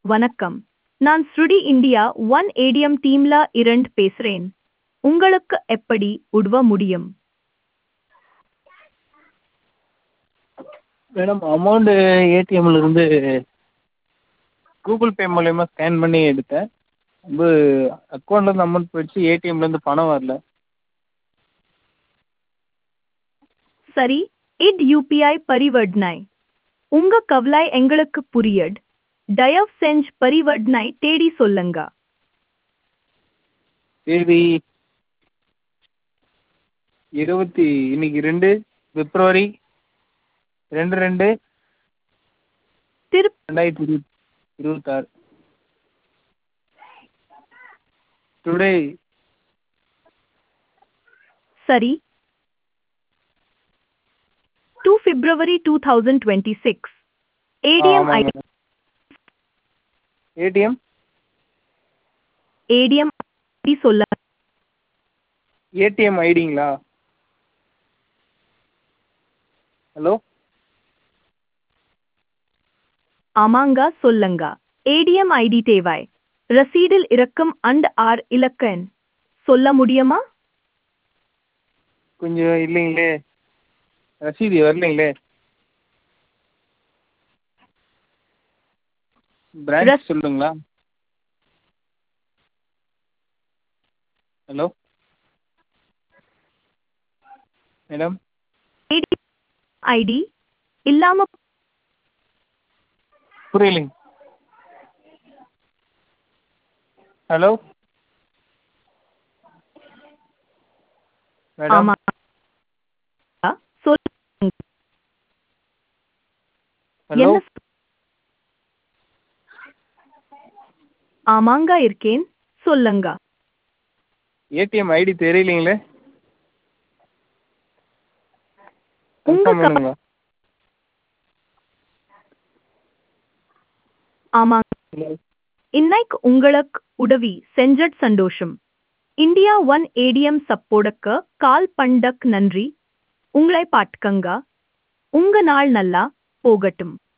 வணக்கம் நான் ஸ்ருடி இந்தியா ஒன் ஏடிஎம் டீம்ல இரண்டு பேசுறேன் உங்களுக்கு எப்படி உதவ முடியும் மேடம் அமௌண்ட்டு ஏடிஎம்மில் இருந்து கூகுள் பே மூலயமா ஸ்கேன் பண்ணி எடுத்தேன் இது அக்கௌண்ட்லேருந்து அமௌண்ட் போயிடுச்சு ஏடிஎம்லேருந்து பணம் வரல சரி இட் யூபிஐ பரிவர்த்தனை உங்க கவலை எங்களுக்கு புரியட் தயவு செஞ்சு பரிவர்த்தனை தேடி சொல்லுங்க தேதி இருபத்தி இன்னைக்கு ரெண்டு பிப்ரவரி ரெண்டு ரெண்டு திரு ரெண்டாயிரத்தி இருபத் இருபத்தாறு டுடே சரி two February two thousand twenty six ATM ID ATM ATM ID சொல்ல ஏடிஎம் ஐடிங்களா ஹலோ ஆமாங்க சொல்லுங்க ஏடிஎம் ஐடி தேவை ரசீடில் இருக்கும் அண்ட் ஆர் இலக்கன் சொல்ல முடியுமா கொஞ்சம் இல்லைங்களே ரசீது வரலைங்களே பிரான்ச் ரஸ்- சொல்லுங்களா ஹலோ மேடம் ஐடி இல்லாம புரியலைங்க ஹலோ மேடம் ஆமா சொல் ஹலோ என்ன சொ- ஆமாங்க இருக்கேன் சொல்லுங்க ஏடிஎம் ஐடி தெரியலைங்களே உங்க கன்ஃபார்ம் க- பண்ணுங்களா ஆமாங்க ஹலோ இன்னைக்கு உங்களுக்கு உதவி செஞ்சட் சந்தோஷம் இந்தியா ஒன் ஏடிஎம் சப்போர்டுக்கு கால் பண்ணக் நன்றி உங்களை பாட்டுக்கங்க உங்க நாள் நல்லா போகட்டும்